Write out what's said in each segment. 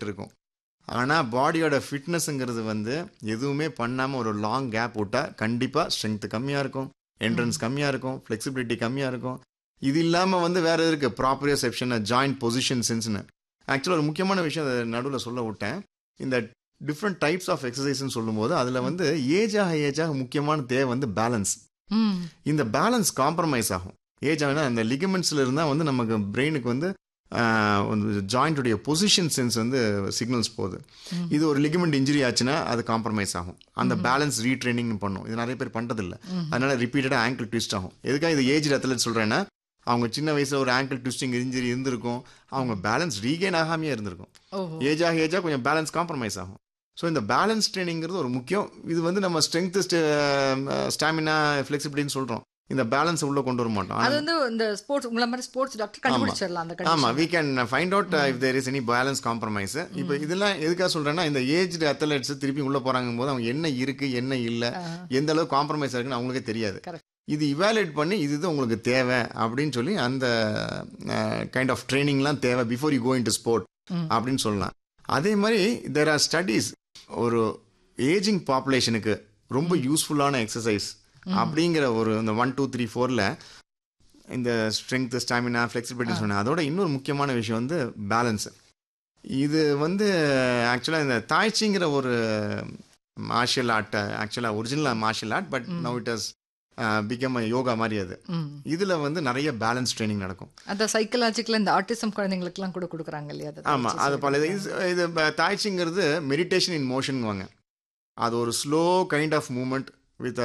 Effect இருக்கும் ஆனால் பாடியோட ஃபிட்னஸ்ங்கிறது வந்து எதுவுமே பண்ணாமல் ஒரு லாங் கேப் விட்டால் கண்டிப்பாக ஸ்ட்ரென்த் கம்மியாக இருக்கும் என்ட்ரன்ஸ் கம்மியாக இருக்கும் ஃப்ளெக்சிபிலிட்டி கம்மியாக இருக்கும் இது இல்லாமல் வந்து வேறு இருக்குது ப்ராப்பரியா செப்ஷன் ஜாயிண்ட் பொசிஷன் சென்ஸ்னு ஆக்சுவலாக ஒரு முக்கியமான விஷயம் அதை நடுவில் சொல்ல விட்டேன் இந்த டிஃப்ரெண்ட் டைப்ஸ் ஆஃப் எக்ஸசைஸ்னு சொல்லும்போது அதில் வந்து ஏஜாக ஏஜாக முக்கியமான தேவை வந்து பேலன்ஸ் ம் இந்த பேலன்ஸ் காம்ப்ரமைஸ் ஆகும் ஏஜ் ஆகுனா அந்த லிகமெண்ட்ஸில் இருந்தால் வந்து நமக்கு பிரெயினுக்கு வந்து ஜாயிண்ட்டுடைய பொசிஷன் சென்ஸ் வந்து சிக்னல்ஸ் போகுது ம். இது ஒரு லிகமெண்ட் இன்ஜுரி ஆச்சுன்னா அது காம்ப்ரமைஸ் ஆகும் அந்த பேலன்ஸ் ரீட்ரைனிங் பண்ணும் இது நிறைய பேர் பண்ணுறதில்ல ம். அதனால ரிப்பீட்டடாக ஆங்கிள் ட்விஸ்ட் ஆகும் எதுக்காக இது ஏஜ் அத்லெட் சொல்கிறேன்னா அவங்க சின்ன வயசில் ஒரு ஆங்கிள் ட்விஸ்டிங் இன்ஜுரி இருந்திருக்கும் அவங்க பேலன்ஸ் ரீகெயின் ஆகாமையே இருந்திருக்கும் ஓஹோ ஏஜாக ஏஜாக கொஞ்சம் பேலன்ஸ் காம்ப்ரமைஸ் ஆகும் ஸோ இந்த பேலன்ஸ் ட்ரைனிங்கிறது ஒரு முக்கியம் இது வந்து நம்ம ஸ்ட்ரென்த் ஸ்டாமினா ஃப்ளெக்சிபிலிட்டின்னு சொல்கிறோம் இந்த பேலன்ஸ் உள்ள கொண்டு வர மாட்டோம் அது ஆனா- வந்து இந்த ஸ்போர்ட்ஸ் உங்களை மாதிரி ஸ்போர்ட்ஸ் டாக்டர் கண்டுபிடிச்சிடலாம் அந்த ஆமா condition. We can find out if there is any balance compromise இப்போ இதெல்லாம் எதுக்காக சொல்றேன்னா இந்த ஏஜ் அத்லெட்ஸ் திருப்பி உள்ள போறாங்க போது அவங்க என்ன இருக்கு என்ன இல்ல ஆ. எந்த அளவுக்கு காம்ப்ரமைஸ் இருக்குன்னு அவங்களுக்கே தெரியாது Correct. இது இவாலுவேட் பண்ணி இது இது உங்களுக்கு தேவை அப்படின்னு சொல்லி அந்த கைண்ட் ஆஃப் ட்ரைனிங்லாம் தேவை before you go in to sport ம். அப்படின்னு சொல்லலாம் அதே மாதிரி தேர் ஆர் ஸ்டடீஸ் ஒரு ஏஜிங் பாப்புலேஷனுக்கு ரொம்ப யூஸ்ஃபுல்லான எக்ஸசைஸ் அப்படிங்கிற ஒரு இந்த ஒன் டூ த்ரீ ஃபோரில் இந்த ஸ்ட்ரென்த் ஸ்டாமினா ஃப்ளெக்சிபிலிட்டி சொன்னேன் அதோட இன்னொரு முக்கியமான விஷயம் வந்து பேலன்ஸ் இது வந்து ஆக்சுவலாக இந்த தாய்ச்சிங்கிற ஒரு மார்ஷியல் ஆர்ட் ஆக்சுவலாக original martial art but now it has become yoga மாதிரி அது ம் இதில் வந்து நிறைய பேலன்ஸ் ட்ரைனிங் நடக்கும் அந்த சைக்கலாஜிக்கல் இந்த ஆட்டிசம் குழந்தைங்களுக்குலாம் கூட கொடுக்குறாங்க இல்லையா அதை ஆமாம் வச்சு அது பல இது இது ப- தாய்ச்சிங்கிறது மெடிடேஷன் இன் மோஷன்வாங்க அது ஒரு slow kind of movement with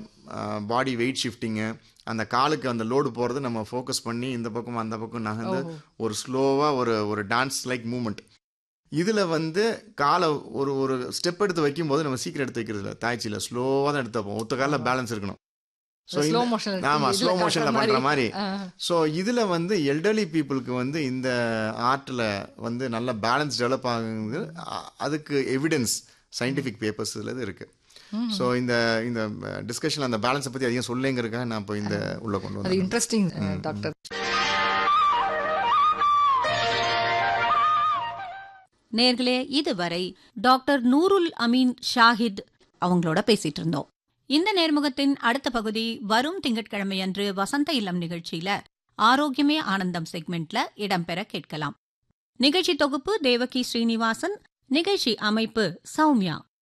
body weight ஷிஃப்டிங்கு அந்த காலுக்கு அந்த லோடு போகிறது நம்ம ஃபோக்கஸ் பண்ணி இந்த பக்கம் அந்த பக்கம் நகர்ந்து ஓஹோ. ஒரு ஸ்லோவாக ஒரு ஒரு டான்ஸ் லைக் மூமெண்ட் இதில் வந்து காலை ஒரு ஒரு ஸ்டெப் எடுத்து வைக்கும்போது நம்ம சீக்கிரம் எடுத்து வைக்கிறது இல்லை தாய்ச்சியில் ஸ்லோவாக தான் எடுத்து வைப்போம் ஒத்த காலில் பேலன்ஸ் இருக்கணும் ஸோ ஸ்லோ மோஷன் ஆமாம் ஸ்லோ மோஷனில் பண்ணுற மாதிரி ஆ. ஸோ இதில் வந்து எல்டர்லி பீப்புளுக்கு வந்து இந்த ஆர்ட்டில் வந்து நல்ல பேலன்ஸ் டெவலப் ஆகுது அ- அதுக்கு எவிடன்ஸ் சயின்டிஃபிக் பேப்பர்ஸ் இதில் இருக்குது ஸோ இந்த இந்த டிஸ்கஷன் அந்த பேலன்ஸை பற்றி அதிகம் சொல்லுங்கிறதுக்காக நான் இப்போ இந்த உள்ள கொண்டு அது வந்தேன் இன்ட்ரெஸ்டிங் டாக்டர் நேர்களே இதுவரை டாக்டர் நூருல் அமீன் ஷாஹித் அவங்களோட பேசிட்டு இருந்தோம் இந்த நேர்முகத்தின் அடுத்த பகுதி வரும் திங்கட்கிழமையன்று வசந்த இல்லம் நிகழ்ச்சியில ஆரோக்கியமே ஆனந்தம் செக்மெண்ட்ல இடம்பெற கேட்கலாம் நிகழ்ச்சி தொகுப்பு தேவகி ஸ்ரீனிவாசன் நிகழ்ச்சி அமைப்பு சௌமியா